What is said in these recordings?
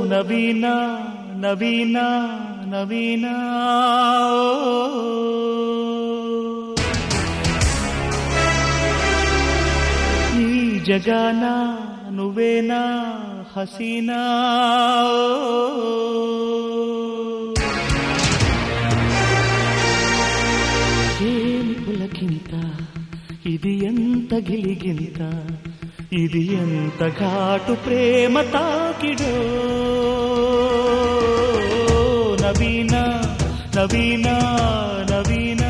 నవీన నవీన నవీన ఈ జగాన నువ్వేనా హసీనా ఏమి పులకింత ఇది ఎంత గిలిగింత ఇది ఎంత ఘాటు ప్రేమ తాకిడో నవీన నవీన నవీన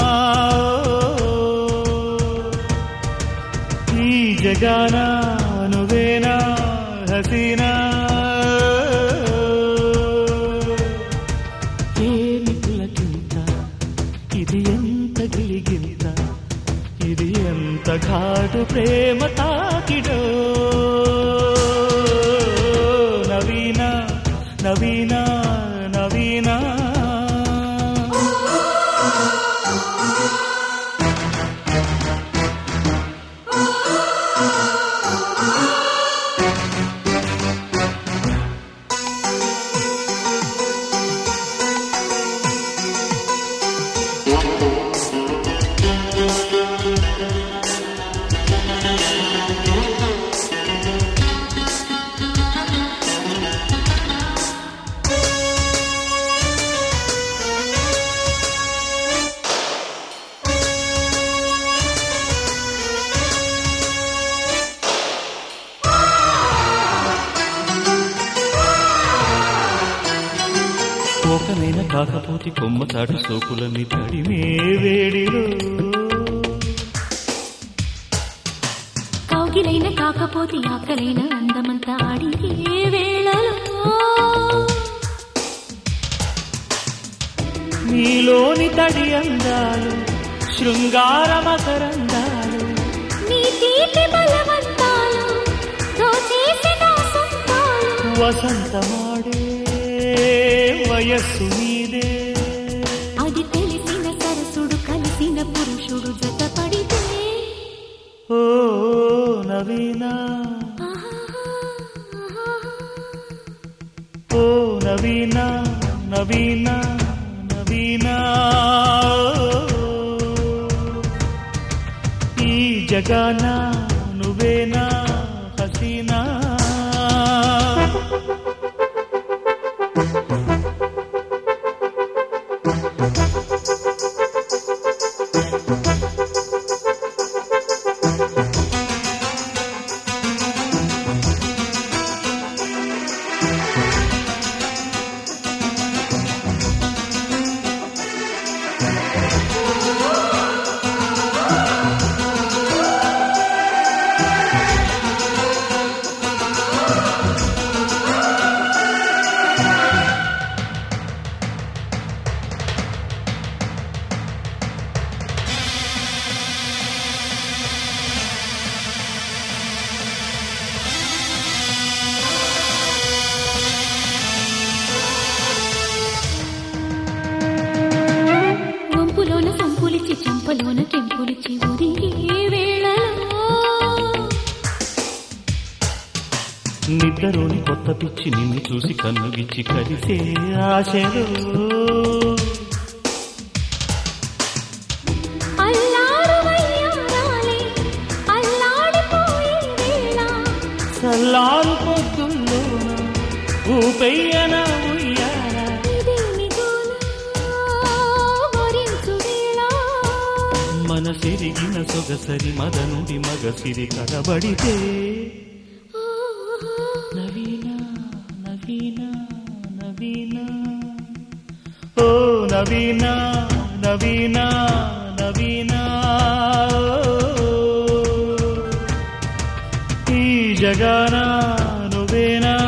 ఈ జగాన నువ్వేనా హసీనా ఏమి పులకింత ఇది ఎంత గిలిగింత ఇది ఎంత ఘాటు ప్రేమ తాకిడో నవీన నవీన నవీన కోకనైన కాకపోతే కొమ్మ చాటు సోకులని తడిమే వేడిలో కౌగిలైన కాకపోతే ఆకలైన అందమంతా అడిగే వేళలో నీలోని తడి అందాలు శృంగార మకరందాలు నీ తీపి బలవంతాలు దోచేసిన సొంతాలు వసంతమాడే వయస్సు నీదే అది తెలిసిన సరసుడు కలిసిన పురుషుడు జతపడితే ఓ నవీన ఓ నవీన నవీన నవీన ఈ జగాన నువ్వేనా హసీనా వంపులోన సంపులిచ్చి చెంపలోన కెంపులిచ్చి ఉరిగే వేళలో నిద్రలోని కొత్త పిచ్చి నిన్ను చూసి కన్నుగిచ్చి కలిసే ఆశలు అల్లారు వయ్యారాలే అల్లాడిపోయే వేళ సల్లారు పొద్దుల్లోన ఊపెయ్యన ఉయ్యాల ఇదేమి గోల వరించు వేళ మనసిరిగిన సొగసరి మదనుడి మగసిరి కనబడితే నవీన నవీన నవీన ఓ నవీన నవీన నవీన ఈ జగాన నువ్వేనా